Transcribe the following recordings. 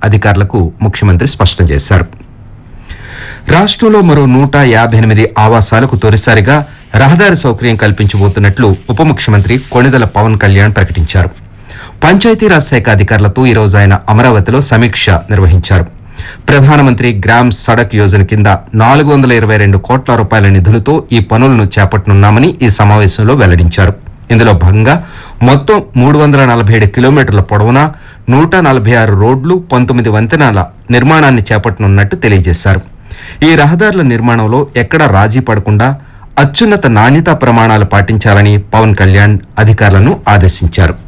అధికారులకు ముఖ్యమంత్రి స్పష్టం చేశారు రాష్ట్రంలో మరో నూట యాభై ఎనిమిది ఆవాసాలకు తొలిసారిగా రహదారి సౌకర్యం కల్పించబోతున్నట్లు ఉప ముఖ్యమంత్రి కొణిదల పవన్ కళ్యాణ్ ప్రకటించారు పంచాయతీరాజ్ శాఖ అధికారులతో ఈ రోజు ఆయన అమరావతిలో సమీక్ష నిర్వహించారు ప్రధానమంత్రి గ్రామ్ సడక్ యోజన కింద నాలుగు వందల ఇరవై రెండు కోట్ల రూపాయల నిధులతో ఈ పనులను చేపట్టనున్నామని ఈ సమావేశంలో వెల్లడించారు ఇందులో భాగంగా మొత్తం మూడు వందల నలభై ఏడు కిలోమీటర్ల పొడవున నూట నలభై ఆరు రోడ్లు పంతొమ్మిది వంతెనల నిర్మాణాన్ని చేపట్టనున్నట్టు తెలియజేశారు ఈ రహదారుల నిర్మాణంలో ఎక్కడా రాజీ పడకుండా అత్యున్నత నాణ్యతా ప్రమాణాలు పాటించాలని పవన్ కళ్యాణ్ అధికారులను ఆదేశించారు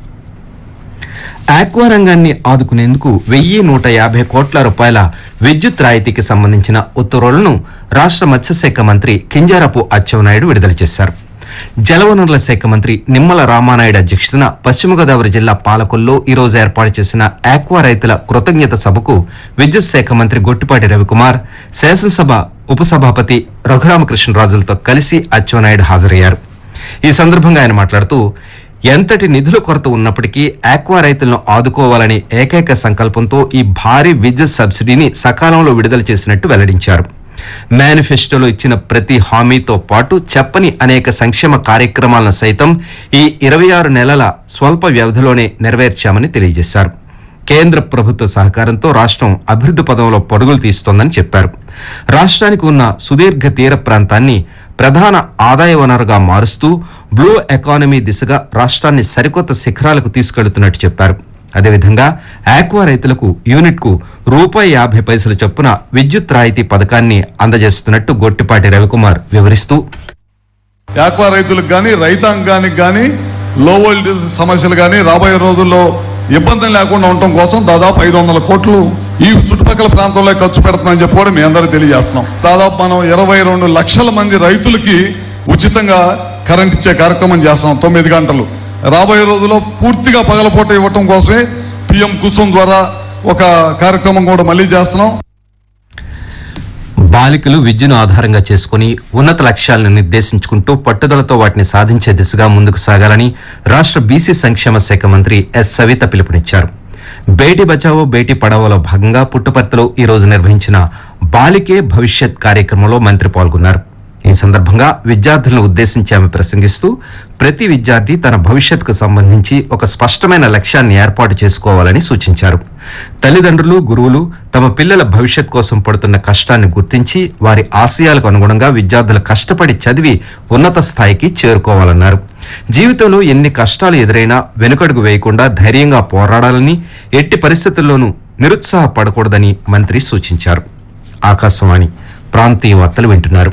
ఆక్వా రంగాన్ని ఆదుకునేందుకు వెయ్యి నూట యాభై కోట్ల రూపాయల విద్యుత్ రాయితీకి సంబంధించిన ఉత్తర్వులను రాష్ట్ర మత్స్యశాఖ మంత్రి కింజారపు అచ్చెన్నాయుడు విడుదల చేశారు జలవనరుల శాఖ మంత్రి నిమ్మల రామానాయుడు అధ్యక్షతన పశ్చిమ గోదావరి జిల్లా పాలకొల్లో ఈ రోజు ఏర్పాటు చేసిన ఆక్వా రైతుల కృతజ్ఞత సభకు విద్యుత్ శాఖ మంత్రి గొట్టిపాటి రవికుమార్ శాసనసభ ఉపసభాపతి రఘురామకృష్ణరాజులతో కలిసి అచ్చెన్నాయుడు హాజరయ్యారు ఈ సందర్భంగా ఆయన మాట్లాడుతూ ఎంతటి నిధుల కొరత ఉన్నప్పటికీ ఆక్వా రైతులను ఆదుకోవాలనే ఏకైక సంకల్పంతో ఈ భారీ విద్యుత్ సబ్సిడీని సకాలంలో విడుదల చేసినట్టు వెల్లడించారు మేనిఫెస్టోలో ఇచ్చిన ప్రతి హామీతో పాటు చెప్పని అనేక సంక్షేమ కార్యక్రమాలను సైతం ఈ ఇరవై ఆరు నెలల స్వల్ప వ్యవధిలోనే నెరవేర్చామని తెలియజేశారు కేంద్ర ప్రభుత్వ సహకారంతో రాష్ట్రం అభివృద్ధి పదంలో పరుగులు తీస్తోందని చెప్పారు రాష్ట్రానికి ఉన్న సుదీర్ఘ తీర ప్రాంతాన్ని ప్రధాన ఆదాయ వనరుగా మారుస్తూ బ్లూ ఎకానమీ దిశగా రాష్ట్రాన్ని సరికొత్త శిఖరాలకు తీసుకెళ్తున్నట్టు చెప్పారు అదేవిధంగా ఆక్వా రైతులకు యూనిట్ కు రూపాయి యాభై పైసల చొప్పున విద్యుత్ రాయితీ పథకాన్ని అందజేస్తున్నట్టు గొట్టిపాటి రవికుమార్ వివరిస్తూ ఆక్వా రైతులకు కానీ రైతాంగానికి కానీ లో వోల్టేజ్ సమస్యలు కానీ రాబోయే రోజుల్లో ఇబ్బందులు లేకుండా ఉండటం కోసం దాదాపు ఐదు వందల కోట్లు ఈ చుట్టుపక్కల ప్రాంతంలో ఖర్చు పెడుతుందని చెప్పి కూడా మీ అందరికీ తెలియజేస్తున్నాం దాదాపు మనం ఇరవై రెండు లక్షల మంది రైతులకి ఉచితంగా కరెంట్ ఇచ్చే కార్యక్రమం చేస్తున్నాం తొమ్మిది గంటలు రాబోయే రోజుల్లో పూర్తిగా పగలపూట ఇవ్వటం కోసమే పిఎం కుసుమ్ ద్వారా ఒక కార్యక్రమం కూడా మళ్ళీ చేస్తున్నాం బాలికలు విద్యను ఆధారంగా చేసుకుని ఉన్నత లక్ష్యాలను నిర్దేశించుకుంటూ పట్టుదలతో వాటిని సాధించే దిశగా ముందుకు సాగాలని రాష్ట్ర బీసీ సంక్షేమ శాఖ మంత్రి ఎస్ సవిత పిలుపునిచ్చారు బేటీ బచావో బేటీ పడావోలో భాగంగా పుట్టుపర్తిలో ఈ రోజు నిర్వహించిన బాలికే భవిష్యత్ కార్యక్రమంలో మంత్రి పాల్గొన్నారు ఈ సందర్భంగా విద్యార్థులను ఉద్దేశించి ఆమె ప్రసంగిస్తూ ప్రతి విద్యార్థి తన భవిష్యత్తుకు సంబంధించి ఒక స్పష్టమైన లక్ష్యాన్ని ఏర్పాటు చేసుకోవాలని సూచించారు తల్లిదండ్రులు గురువులు తమ పిల్లల భవిష్యత్ కోసం పడుతున్న కష్టాన్ని గుర్తించి వారి ఆశయాలకు అనుగుణంగా విద్యార్థులు కష్టపడి చదివి ఉన్నత స్థాయికి చేరుకోవాలన్నారు జీవితంలో ఎన్ని కష్టాలు ఎదురైనా వెనుకడుగు వేయకుండా ధైర్యంగా పోరాడాలని ఎట్టి పరిస్థితుల్లోనూ నిరుత్సాహపడకూడదని మంత్రి సూచించారు ఆకాశవాణి ప్రాంతీయ వార్తలు వింటున్నారు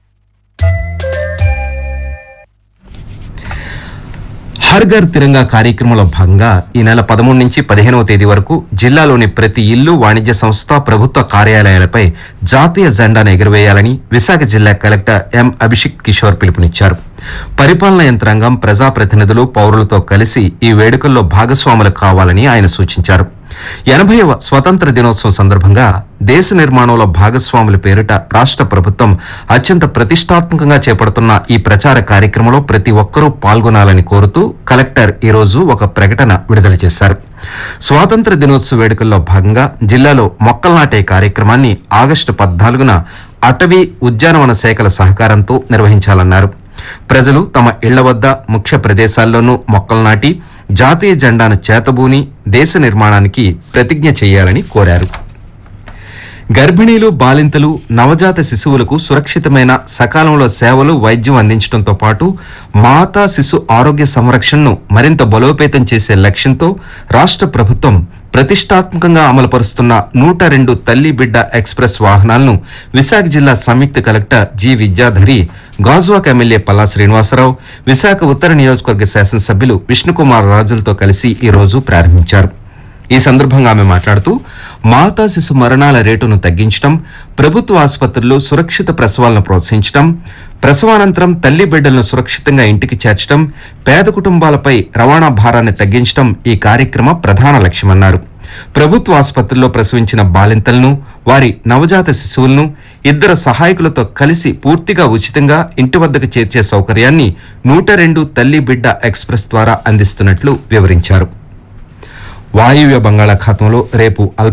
హర్ ఘర్ తిరంగా కార్యక్రమంలో భాగంగా ఈ నెల పదమూడు నుంచి పదిహేనవ తేదీ వరకు జిల్లాలోని ప్రతి ఇల్లు వాణిజ్య సంస్థ ప్రభుత్వ కార్యాలయాలపై జాతీయ జెండాను ఎగురవేయాలని విశాఖ జిల్లా కలెక్టర్ ఎం అభిషేక్ కిషోర్ పిలుపునిచ్చారు పరిపాలనా యంత్రాంగం ప్రజాప్రతినిధులు పౌరులతో కలిసి ఈ వేడుకల్లో భాగస్వాములు కావాలని ఆయన సూచించారు ఎనభైవ స్వతంత్ర దినోత్సవం సందర్భంగా దేశ నిర్మాణంలో భాగస్వాముల పేరిట రాష్ట్ర ప్రభుత్వం అత్యంత ప్రతిష్టాత్మకంగా చేపడుతున్న ఈ ప్రచార కార్యక్రమంలో ప్రతి ఒక్కరూ పాల్గొనాలని కోరుతూ కలెక్టర్ ఈ రోజు ఒక ప్రకటన విడుదల చేశారు స్వాతంత్ర దినోత్సవ వేడుకల్లో భాగంగా జిల్లాలో మొక్కలు నాటే కార్యక్రమాన్ని ఆగస్టు పద్నాలుగున అటవీ ఉద్యానవన శాఖల సహకారంతో నిర్వహించాలన్నారు ప్రజలు తమ ఇళ్ల వద్ద ముఖ్య ప్రదేశాల్లోనూ మొక్కలు నాటి జాతీయ జెండాను చేతబూని దేశ నిర్మాణానికి ప్రతిజ్ఞ చేయాలని కోరారు గర్భిణీలు బాలింతలు నవజాత శిశువులకు సురక్షితమైన సకాలంలో సేవలు వైద్యం అందించడంతో పాటు మాతా శిశు ఆరోగ్య సంరక్షణను మరింత బలోపేతం చేసే లక్ష్యంతో రాష్ట్ర ప్రభుత్వం ప్రతిష్టాత్మకంగా అమలుపరుస్తున్న నూట రెండు తల్లి బిడ్డ ఎక్స్ప్రెస్ వాహనాలను విశాఖ జిల్లా సంయుక్త collector G Vidyadhari Gajuwaka MLA Palla Srinivasarao Visakha ఉత్తర నియోజకవర్గ శాసనసభ్యులు విష్ణుకుమార్ రాజులతో కలిసి ఈ రోజు ప్రారంభించారు ఈ సందర్భంగా ఆమె మాట్లాడుతూ మాతా శిశు మరణాల రేటును తగ్గించడం ప్రభుత్వ ఆసుపత్రుల్లో సురక్షిత ప్రసవాలను ప్రోత్సహించడం ప్రసవానంతరం తల్లి బిడ్డలను సురక్షితంగా ఇంటికి చేర్చడం పేద కుటుంబాలపై రవాణా భారాన్ని తగ్గించడం ఈ కార్యక్రమ ప్రధాన లక్ష్యమన్నారు ప్రభుత్వ ఆసుపత్రుల్లో ప్రసవించిన బాలింతలను వారి నవజాత శిశువులను ఇద్దరు సహాయకులతో కలిసి పూర్తిగా ఉచితంగా ఇంటి వద్దకు చేర్చే సౌకర్యాన్ని నూట రెండు తల్లి బిడ్డ ఎక్స్ప్రెస్ ద్వారా అందిస్తున్నట్లు వివరించారు వాయువ్య బంగాళాఖాతంలో రేపు అల్ప